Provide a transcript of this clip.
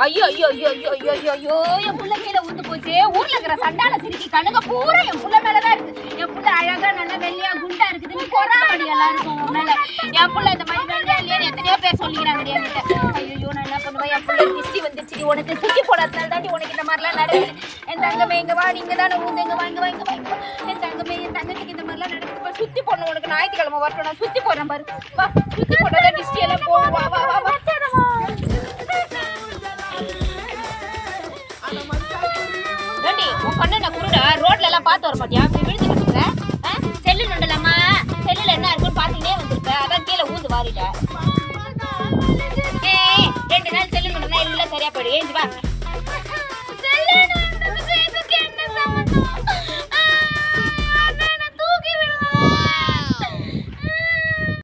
ஐயோ ஐயோ ஐயோ ஐயோ ஐயோ ஐயோ ஐயோ என் புள்ள கீழே ஊந்து போச்சு ஊர்ல இருக்கிற சண்டால சிரிக்கி கண்ணுங்க பூரா என் புள்ள மேலதான் இருக்கு என் புள்ள அழகா நல்லா வெள்ளையா குண்டா இருக்குது நீ பொறாமடி எல்லாம் இருக்கும் உன் மேல என் புள்ள இந்த மாதிரி வெள்ளையா இல்லையான்னு எத்தனையோ பேர் சொல்லிக்கிறாங்க என்கிட்ட ஐயோ நான் என்ன பண்ணுவேன் என் புள்ள திருஷ்டி வந்துச்சு உனக்கு சுத்தி போடாதனால தாண்டி உனக்கு இந்த மாதிரிலாம் நடக்குது என் தங்கமே இங்க வா நீங்க தானே ஊந்து இங்க வா இங்க வா இங்க வா இங்க வா. என் தங்கமே என் தங்கத்துக்கு இந்த மாதிரிலாம் நடக்குது பாரு. சுத்தி போடணும் உனக்கு ஞாயிற்றுக்கிழமை வரட்டும் நான் சுத்தி போடுறேன் பாரு வா சுத்தி போட்டாதான் டிஸ்டி எல்லாம் போகும் வா வா வா வா ஏண்டி உன் கண்ணு என்ன குருடா ரோட்ல எல்லாம் பார்த்து வர மாட்டியா இப்படி விழுந்துட்டு இருக்கிற ஆ? செல்லு நண்டலாமா செல்லுல என்ன இருக்குன்னு பார்த்துக்கிட்டே வந்திருக்க அதான் கீழே ஊந்து வாரிட்ட ஏய், ரெண்டு நாள் செல்லு நண்டனா எல்லாம் சரியா போயிடு ஏஞ்சி வா